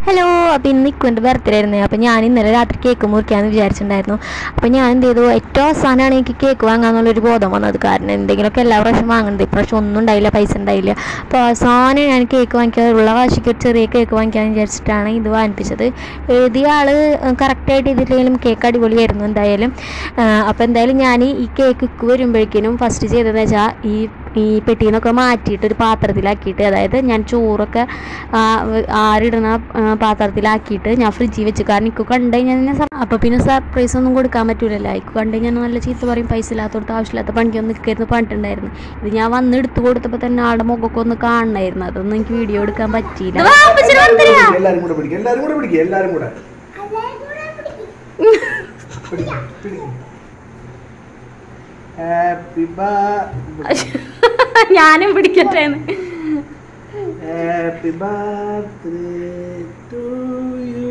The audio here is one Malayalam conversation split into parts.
ഹലോ അപ്പോൾ ഇന്ന് ഇക്കുവിൻ്റെ ബർത്ത്ഡേ ആയിരുന്നു അപ്പോൾ ഞാൻ ഇന്നലെ രാത്രി കേക്ക് മുറിക്കാമെന്ന് വിചാരിച്ചിട്ടുണ്ടായിരുന്നു അപ്പോൾ ഞാൻ എന്ത് ചെയ്തു ഏറ്റവും അവസാനമാണ് എനിക്ക് കേക്ക് വാങ്ങാമെന്നുള്ളൊരു ബോധം വന്നത് കാരണം എന്തെങ്കിലുമൊക്കെ എല്ലാ പ്രാവശ്യം വാങ്ങുന്നത് ഇപ്രാവശ്യം ഒന്നും ഉണ്ടായില്ല പൈസ ഉണ്ടായില്ല അപ്പോൾ അവസാനം ഞാൻ കേക്ക് വാങ്ങിക്കാൻ ഉള്ള വാശിക്ക് ഒരു ചെറിയ കേക്ക് വാങ്ങിക്കാമെന്ന് വിചാരിച്ചിട്ടാണ് ഇത് വാങ്ങിപ്പിച്ചത് എഴുതിയ ആൾ കറക്റ്റായിട്ട് ഇതില്ലെങ്കിലും കേക്ക് അടിപൊളിയായിരുന്നു എന്തായാലും അപ്പോൾ എന്തായാലും ഞാൻ ഈ കേക്ക് ഇക്ക് വരുമ്പോഴേക്കിനും ഫസ്റ്റ് ചെയ്തതെന്ന് വെച്ചാൽ ഈ ഈ പെട്ടിയിൽ നിന്നൊക്കെ മാറ്റിയിട്ട് ഒരു പാത്രത്തിലാക്കിയിട്ട് അതായത് ഞാൻ ചോറൊക്കെ ആ, ആറിടുന്ന ആ, പാത്രത്തിലാക്കിയിട്ട് ഞാൻ ഫ്രിഡ്ജിൽ വെച്ച് കാരണം ഇക്കു കണ്ടു കഴിഞ്ഞാൽ അപ്പോൾ പിന്നെ സർപ്രൈസ് ഒന്നും കൊടുക്കാൻ പറ്റൂലല്ലോ ഇക്കു കണ്ടു കഴിഞ്ഞാൽ നല്ല ചീത്ത പറയും പൈസ ഇല്ലാത്തോടത്ത് ആവശ്യമില്ലാത്ത പണിക്കൊന്നും നിൽക്കരുത് പറഞ്ഞിട്ടുണ്ടായിരുന്നു ഇത് ഞാൻ വന്ന് എടുത്തു കൊടുത്തപ്പോൾ തന്നെ ആളുടെ മുഖമൊക്കെ ഒന്ന് കാണണമായിരുന്നു അതൊന്നും എനിക്ക് വീഡിയോ എടുക്കാൻ പറ്റിയില്ല എല്ലാരും കൂടെ പിടിക്കും എല്ലാരും കൂടെ പിടിക്കും എല്ലാരും കൂടെ ഹാപ്പി ഞാനും പിടിക്കട്ടെ ഹാപ്പി ബർത്ത്ഡേ ടു യു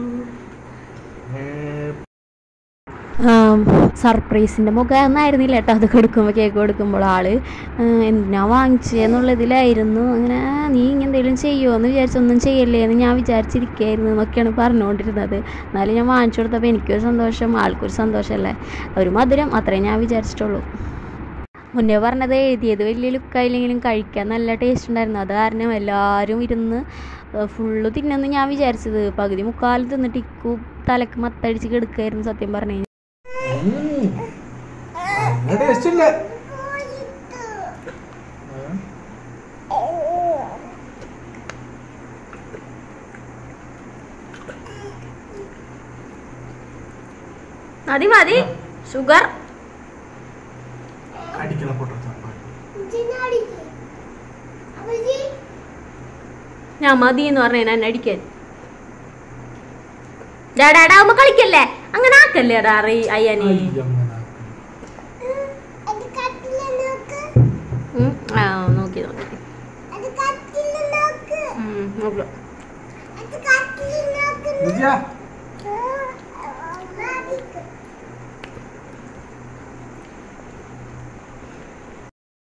സർപ്രൈസിൻ്റെ മുഖം ആയിരുന്നില്ല കേട്ടോ അത് കൊടുക്കുമ്പോൾ കേക്ക് കൊടുക്കുമ്പോൾ ആള് ഉം, എന്തിനാ വാങ്ങിച്ചതെന്നുള്ളതിലായിരുന്നു അങ്ങനെ "ആ, നീ ഇങ്ങനെ എന്തെങ്കിലും ചെയ്യുമോ എന്ന് വിചാരിച്ചൊന്നും ചെയ്യല്ലേ എന്ന് ഞാൻ വിചാരിച്ചിരിക്കുകയായിരുന്നു എന്നൊക്കെയാണ് പറഞ്ഞുകൊണ്ടിരുന്നത് എന്നാലും ഞാൻ വാങ്ങിച്ചു കൊടുത്തപ്പോൾ എനിക്കൊരു സന്തോഷം ആൾക്കൊരു സന്തോഷമല്ലേ ഒരു മധുരം അത്രേ ഞാൻ വിചാരിച്ചിട്ടുള്ളൂ മുന്നേ പറഞ്ഞത് എഴുതിയത് വലിയ ലുക്കായില്ലെങ്കിലും കഴിക്കാൻ നല്ല ടേസ്റ്റ് ഉണ്ടായിരുന്നു അത് കാരണം എല്ലാവരും ഇരുന്ന് ഫുള്ള് തിന്നെന്ന് ഞാൻ വിചാരിച്ചത് പകുതി മുക്കാൽ തിന്നിട്ട് ഇക്കു തലക്ക് മത്തടിച്ച് കിടക്കായിരുന്നു സത്യം പറഞ്ഞു കഴിഞ്ഞാൽ ടേസ്റ്റ് ഇല്ല മതി മതി ഷുഗർ അടിക്കണം പൊട്ട ഞാൻ മതി എന്ന് പറഞ്ഞ എന്നെ അടിക്കാൻ ഡാഡാടാവുമ്പോ കളിക്കല്ലേ അങ്ങനെ ആക്കല്ലേ അടാ അറി അയ്യനെ ഉം, ആ നോക്കി നോക്കി ഉം, നോക്കാം.